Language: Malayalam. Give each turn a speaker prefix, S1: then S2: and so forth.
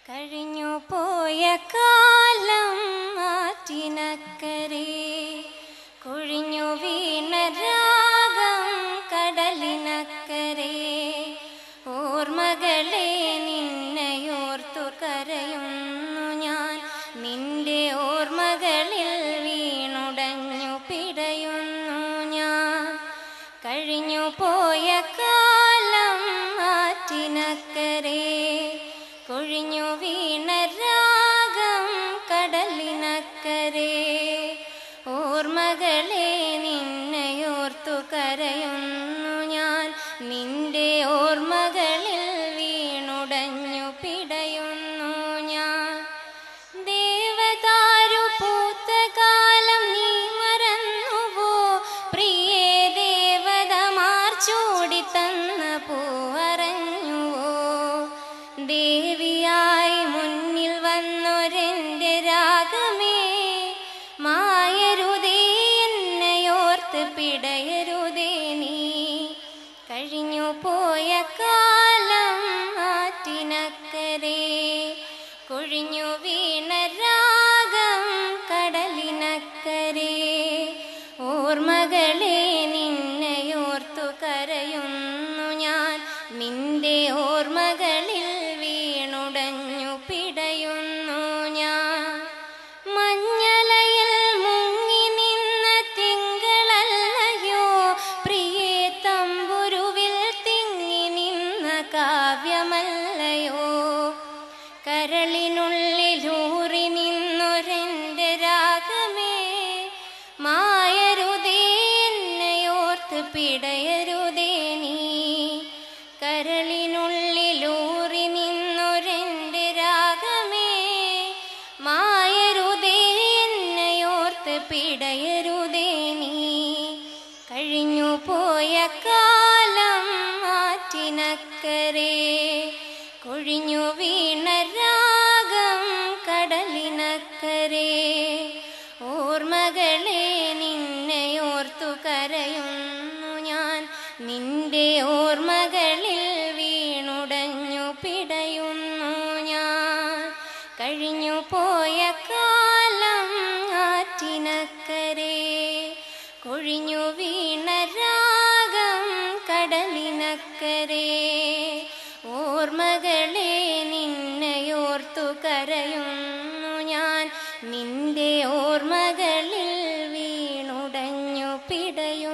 S1: കഴിഞ്ഞു പോയ കാലം ആറ്റിനക്കരെ കൊഴിഞ്ഞു വീണ രാഗം കടലിനക്കരെ ഓർമ്മകളെ നിന്നെയോർത്തു കരയുന്നു ഞാൻ നിന്റെ ഓർമ്മകളിൽ വീണുടഞ്ഞു പിടയുന്നു ഞാൻ കഴിഞ്ഞു പോയ കാലം ആറ്റിനക്കരെ കൊഴിഞ്ഞു വീണ രാഗം കടലിനക്കരെ ഓർമ്മകളെ നിന്നെയോർത്തു കരയുന്നു ഞാൻ നിന്റെ ഓർമ്മകളിൽ വീണുടഞ്ഞു പിടയുന്നു ഞാൻ ദേവദാരു പൂത്ത കാലം നീ മറന്നുവോ പ്രിയേ ദേവതമാർ ചൂടി തന്ന പൂവറഞ്ഞുവോ ദേവിയായി മുന്നിൽ വന്നൊരെന്റെ രാഗമേ മായരുതേ എന്നെയോർത്ത് പിടയരുതേ നീ കഴിഞ്ഞു പോയ കാലം ആറ്റിനക്കരെ കൊഴിഞ്ഞു വീണ രാഗം കടലിനക്കരെ ഓർമ്മകളെ നിന്നെയോർത്തു കരയുന്നു ഞാൻ നിന്റെ ഓർമ്മകളിൽ വീണുടഞ്ഞു പിടയുന്നു ഞാൻ മഞ്ഞലയിൽ മുങ്ങി നിന്ന തിങ്കളല്ലയോ പ്രിയേ തമ്പുരുവിൽ തിങ്ങി നിന്ന കാവ്യമല്ലയോ കരളിനുള്ളിലൂറി നിന്നൊരെന്റെ രാഗമേ മായരുതേ എന്നെയോർത്ത് പിടയരുതേ നീ കരളിനുള്ളിലൂറി നിന്നൊരെന്റെ രാഗമേ മായരുതേ എന്നെയോർത്ത് പിടയരുതേ നീ കഴിഞ്ഞു പോയ കാലം ആറ്റിനക്കരെ കൊഴിഞ്ഞു വീണ രാഗം കടലിനക്കരെ ഓർമ്മകളെ നിന്നെയോർത്തു കരയുന്നു ഞാൻ നിന്റെ ഓർമ്മകളിൽ വീണുടഞ്ഞു പിടയുന്നു ഞാൻ കഴിഞ്ഞു പോയ കാലം ആറ്റിനക്കരെ കൊഴിഞ്ഞു വീണ രാഗം കടലിനക്കരെ ഓർമ്മകളെ നിന്നെയോർത്തു കരയുന്നു ഞാൻ നിന്റെ ഓർമ്മകളിൽ വീണുടഞ്ഞു പിടയുന്നു